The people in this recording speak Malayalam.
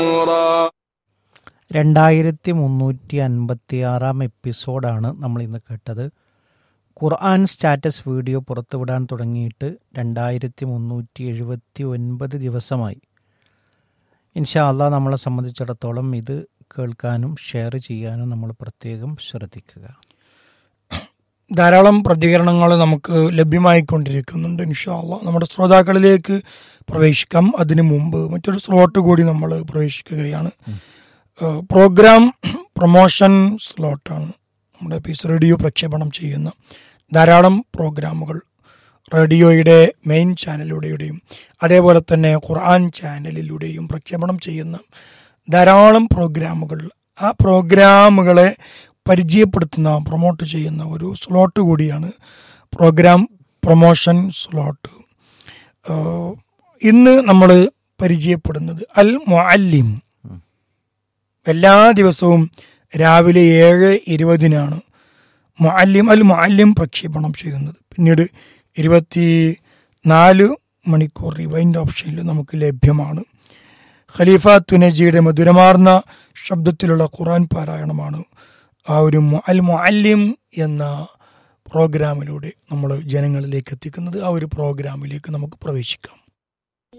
രണ്ടായിരത്തി മുന്നൂറ്റി അൻപത്തി ആറാം എപ്പിസോഡാണ് നമ്മൾ ഇന്ന് കേട്ടത് ഖുർആൻ സ്റ്റാറ്റസ് വീഡിയോ പുറത്തുവിടാൻ തുടങ്ങിയിട്ട് രണ്ടായിരത്തി മുന്നൂറ്റി എഴുപത്തി ഒൻപത് ദിവസമായി ഇൻഷാ അള്ളാ നമ്മളെ സംബന്ധിച്ചിടത്തോളം ഇത് കേൾക്കാനും ഷെയർ ചെയ്യാനും നമ്മൾ പ്രത്യേകം ശ്രദ്ധിക്കുക ധാരാളം പ്രതികരണങ്ങൾ നമുക്ക് ലഭ്യമായിക്കൊണ്ടിരിക്കുന്നുണ്ട് ഇൻഷാല്ല നമ്മുടെ ശ്രോതാക്കളിലേക്ക് പ്രവേശിക്കാം അതിനു മുമ്പ് മറ്റൊരു സ്ലോട്ട് കൂടി നമ്മൾ പ്രവേശിക്കുകയാണ് ഏഹ് പ്രോഗ്രാം പ്രൊമോഷൻ സ്ലോട്ടാണ് നമ്മുടെ പീസ് റേഡിയോ പ്രക്ഷേപണം ചെയ്യുന്ന ധാരാളം പ്രോഗ്രാമുകൾ റേഡിയോയുടെ മെയിൻ ചാനലിലൂടെയും അതേപോലെ തന്നെ ഖുർആൻ ചാനലിലൂടെയും പ്രക്ഷേപണം ചെയ്യുന്ന ധാരാളം പ്രോഗ്രാമുകൾ ആ പ്രോഗ്രാമുകളെ പരിചയപ്പെടുത്തുന്ന പ്രൊമോട്ട് ചെയ്യുന്ന ഒരു സ്ലോട്ട് കൂടിയാണ് പ്രോഗ്രാം പ്രൊമോഷൻ സ്ലോട്ട് ഏഹ് ഇന്ന് നമ്മൾ പരിചയപ്പെടുന്നത് അൽ മുഅല്ലിം എല്ലാ ദിവസവും രാവിലെ ഏഴ് ഇരുപതിനാണ് മുഅല്ലിം അൽ മുഅല്ലിം പ്രക്ഷേപണം ചെയ്യുന്നത് പിന്നീട് ഇരുപത്തി നാല് മണിക്കൂർ റിവൈൻഡ് ഓപ്ഷനിൽ നമുക്ക് ലഭ്യമാണ് ഖലീഫ തുനജിയുടെ മധുരമാർന്ന ശബ്ദത്തിലുള്ള ഖുറാൻ പാരായണമാണ് ആ ഒരു മു- അൽ മുഅല്ലിം എന്ന പ്രോഗ്രാമിലൂടെ നമ്മൾ ജനങ്ങളിലേക്ക് എത്തിക്കുന്നത് ആ ഒരു പ്രോഗ്രാമിലേക്ക് നമുക്ക് പ്രവേശിക്കാം